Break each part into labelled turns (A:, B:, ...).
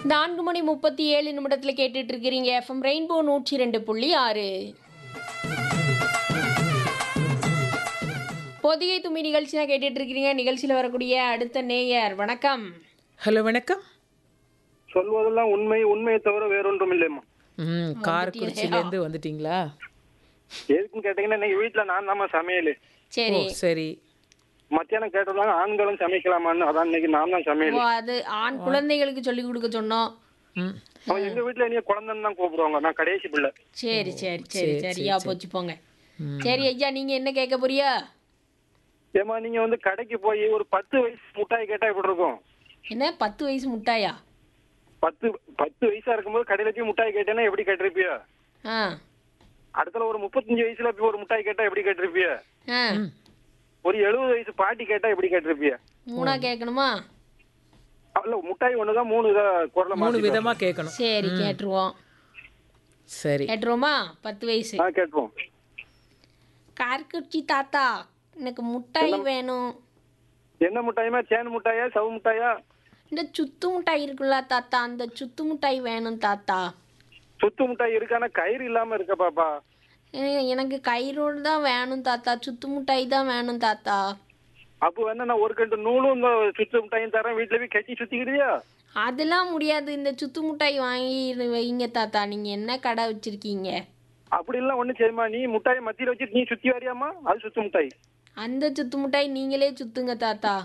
A: நான்கு மணி முப்பத்தி ஏழு நிமிடத்தில் கேட்டுட்டு இருக்கிறீங்க எஃப்எம் ரெயின்போ நூற்றி ரெண்டு புள்ளி ஆறு பொதிகை தும்பி நிகழ்ச்சி தான் கேட்டுட்டு இருக்கிறீங்க நிகழ்ச்சியில் வரக்கூடிய அடுத்த நேயர் வணக்கம்
B: ஹலோ வணக்கம்
C: சொல்வதெல்லாம் உண்மை உண்மையை தவிர வேறொன்றும் இல்லைம்மா
B: ம் காரக்குறிச்சிலேருந்து வந்துட்டீங்களா
C: எதுக்குன்னு கேட்டீங்கன்னா இன்னைக்கு வீட்டுல நான் தாம்மா சமையல்
B: ஓ
A: சரி
B: சரி
C: மத்தியானம் கேட்டதாங்க ஆண்களும் சமைக்கலாமான்னு அதான் இன்னைக்கு நான் தான் சமையல்
A: ஓ, அது ஆண் குழந்தைகளுக்கு சொல்லி கொடுக்க சொன்னோம்
B: ம்
C: அவன் எங்க வீட்டுல நீ குழந்தைன்னு தான் கூப்பிடுவாங்க நான் கடைசி பிள்ளை
A: சரி சரி சரி சரியா போச்சு போங்க சரி ஐயா நீங்க என்ன கேட்க போறியா
C: ஏமா நீங்க வந்து கடைக்கு போய் ஒரு பத்து வயசு முட்டாய் கேட்டா எப்படி இருக்கும்
A: என்ன பத்து வயசு முட்டாயா
C: பத்து பத்து வயசா இருக்கும்போது கடையில போய் முட்டாய் கேட்டேன்னா எப்படி கேட்டிருப்பிய
A: ஆ
C: அடுத்தல ஒரு முப்பத்தஞ்சு வயசுல போய் ஒரு முட்டாய் கேட்டா எப்படி கேட்டிருப்பிய
A: ஆ
C: ஒரு எழுபது வயசு பாட்டி கேட்டா எப்படி கேட்டிருப்பிய
A: மூணா கேட்கணுமா
C: இல்ல முட்டாய் ஒண்ணுதான் மூணு இதா குரலை
B: மூணு
C: மாத்தி
B: விதமா கேட்கணும்
A: சரி கேட்டுருவோம்
B: சரி
A: கேட்டுருவோமா பத்து வயசு
C: நான் கேட்டுருவோம்
A: கார்குச்சி தாத்தா எனக்கு முட்டாய் வேணும்
C: என்ன முட்டாயுமா சேன் முட்டாயா சவு முட்டாயா
A: இந்த சுத்து முட்டாய் இருக்குல்ல தாத்தா அந்த சுத்து முட்டாய் வேணும் தாத்தா
C: சுத்து முட்டாய் இருக்கானா கயிறு இல்லாம இருக்க பாப்பா
A: ஏ- எனக்கு கயிறோடு தான் வேணும் தாத்தா சுத்து முட்டாய் தான் வேணும் தாத்தா
C: அப்போ வேணா நான் ஒரு கண்டு நூலும் இந்த சுத்து முட்டாயும் தரேன் வீட்டுல போய் கட்டி சுத்திக்கிறியா
A: அதெல்லாம் முடியாது இந்த சுத்து முட்டாய் வாங்கி வைங்க தாத்தா நீங்க என்ன கடை வச்சிருக்கீங்க
C: அப்படி எல்லாம் ஒண்ணும் சரிம்மா நீ முட்டாயை மத்தியில வச்சுட்டு நீ சுத்தி வரியாமா அது சுத்து முட்டாய்
A: அந்த சுத்து முட்டாய் நீங்களே சுத்துங்க தாத்தா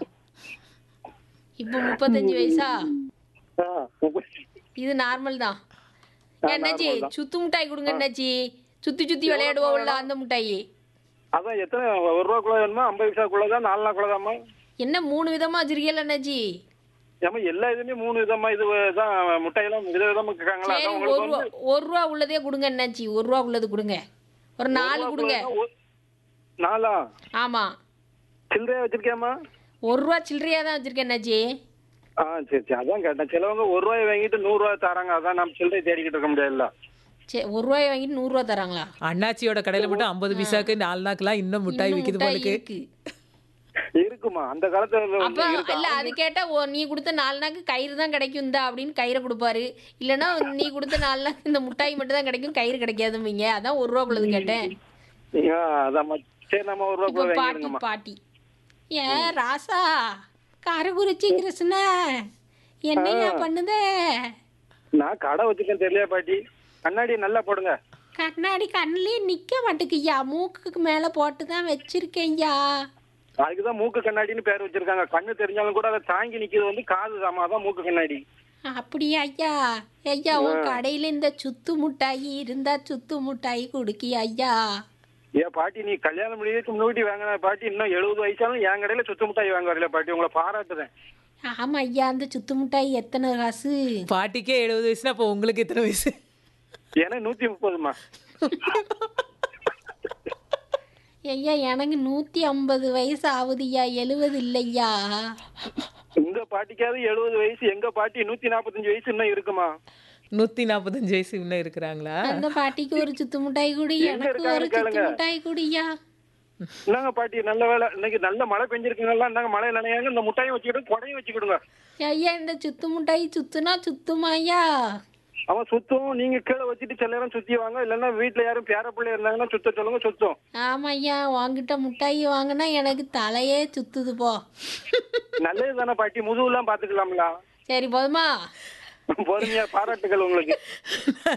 A: இப்போ முப்பத்தஞ்சு வயசா
C: ஆ, முப்பது-
A: இது நார்மல் தான் என்னாச்சி சுத்து முட்டாய் கொடுங்க என்னாச்சி சுத்தி சுத்தி விளையாடுவோம்ல அந்த முட்டாய்
C: அதான் எத்தனை ஒரு ரூபாக்குள்ள வேணுமா ஐம்பது பைசாக்குள்ளதான் நாலு நாக்குள்ளதாம்மா
A: என்ன மூணு விதமா வச்சிருக்கீல்ல அண்ணாச்சி
C: ஏமா எல்லா இதுலயுமே மூணு விதமா இது தான் முட்டையெல்லாம் வித விதமா இருக்காங்களா
A: சரி
C: அதான்
A: ஒரு
C: உங்களுக்கு
A: ரூபா
C: வந்து
A: ஒரு ரூபா உள்ளதே கொடுங்க என்னாச்சி ஒரு ரூபா உள்ளது கொடுங்க ஒரு நாலு கொடுங்க
C: ஒரு- நாலா
A: ஆமா
C: சில்லறையா வச்சிருக்கியாமா
A: ஒரு ரூபா சில்லறையா தான் வச்சிருக்கேன் என்னாச்சி
C: ஆ சரி சரி அதான் கேட்டேன் சிலவங்க ஒரு ரூபாய் வாங்கிட்டு நூறு ரூபாய் தராங்க அதான் நம்ம சில்லறை தேடிக்கிட்டு இருக்க முடியாதுல்ல
A: சரி ஒரு ரூபாய் வாங்கிட்டு நூறுரூவா தராங்களா
B: அண்ணாச்சியோட கடையில மட்டும் ஐம்பது பைசாக்கு நாலு நாக்கெல்லாம் இன்னும் முட்டாய்
A: இன்னும்
B: விற்கிது
A: முட்டாய்
B: போலுக்கு
A: இருக்கு
C: இருக்குமா அந்த காலத்துல
A: அப்ப
C: வந்து இருக்கு
A: இல்ல அது கேட்டா ஓ, நீ கொடுத்த நாலு நாக்கு கயிறு தான் கிடைக்கும் இந்த அப்படின்னு கயிறை கொடுப்பாரு இல்லைன்னா நீ கொடுத்த நாலு நாக்கு இந்த முட்டாய் மட்டும் தான் கிடைக்கும் கயிறு கிடைக்காதும்பீங்க அதான் ஒரு ரூபா உள்ளது கேட்டேன்
C: ஆ, அதாம்மா சரி நம்ம ஒரு
A: இப்போ
C: ரூபாய்
A: பாட்டி
C: வாங்கிடுங்கம்மா
A: பாட்டி ஏ ராசா காரகுறிச்சி கிருஷ்ண என்னையா பண்ணுதே
C: நான் கடை வச்சிருக்கேன் தெரியலையா பாட்டி கண்ணாடி நல்லா போடுங்க
A: கண்ணாடி கண்ணிலே நிக்க மாட்டேங்குய்யா மூக்குக்கு மேல போட்டு தான் வச்சிருக்கேன்யா
C: அதுக்குதான் மூக்கு கண்ணாடின்னு பேர் வச்சிருக்காங்க கண்ணு தெரிஞ்சாலும் கூட அதை தாங்கி நிக்கிறது வந்து காது தாமா அதான் மூக்கு கண்ணாடி
A: அப்படியா ஐயா ஐயா உன் கடையில இந்த சுத்து முட்டாய் இருந்தா சுத்து முட்டாய் குடுக்கியா ஐயா
C: ஏன் பாட்டி நீ கல்யாணம் முடியறதுக்கு முன்னாடி வாங்கின பாட்டி இன்னும் எழுபது வயசாலும் என் கடையில சுத்து முட்டாய் வாங்க வரல பாட்டி உங்களை பாராட்டுறேன்
A: ஆமா ஐயா அந்த சுத்து முட்டாய் எத்தனை காசு
B: பாட்டிக்கே எழுபது வயசுனா அப்போ உங்களுக்கு எத்தனை வயசு
C: ஏன்னா நூத்தி முப்பதுமா
A: ஐயா எனக்கு நூத்தி ஐம்பது வயசு ஆகுதுய்யா எழுவது இல்லையா
C: உங்க பாட்டிக்காவது எழுபது வயசு எங்க பாட்டி நூத்தி நாற்பத்தஞ்சு வயசு இன்னும் இருக்குமா
B: நூத்தி நாற்பத்தஞ்சு வயசு இன்னும் இருக்கிறாங்களா
A: அந்த பாட்டிக்கு ஒரு சுத்து முட்டாய் குடி
C: எங்க
A: எனக்கு
C: இருக்காங்க
A: ஒரு சுத்து
C: கேளுங்க.
A: முட்டாய் குடியா
C: என்னங்க பாட்டி நல்ல வேலை இன்னைக்கு நல்ல மழை பெஞ்சிருக்குங்களா இந்தாங்க மழை நினையாங்க இந்த முட்டையும் வச்சுக்கிட்டு குடையும் வச்சுக்கிடுங்க
A: ஐயா இந்த சுத்து முட்டாய் சுத்துனா சுத்துமாய்யா
C: அவன் சுத்தும் நீங்க கீழே வச்சுட்டு சில நேரம் சுத்தி வாங்க இல்லைன்னா வீட்டுல யாரும் பேர பிள்ளை இருந்தாங்கன்னா சுத்த சொல்லுங்க சுத்தும்
A: ஆமா ஐயா உன்கிட்ட முட்டாய் வாங்கினா எனக்கு தலையே சுத்துது போ
C: நல்லது தானே பாட்டி முதுகுலாம் பாத்துக்கலாம்ல
A: சரி போதுமா
C: பொறுமையா பாராட்டுகள் உங்களுக்கு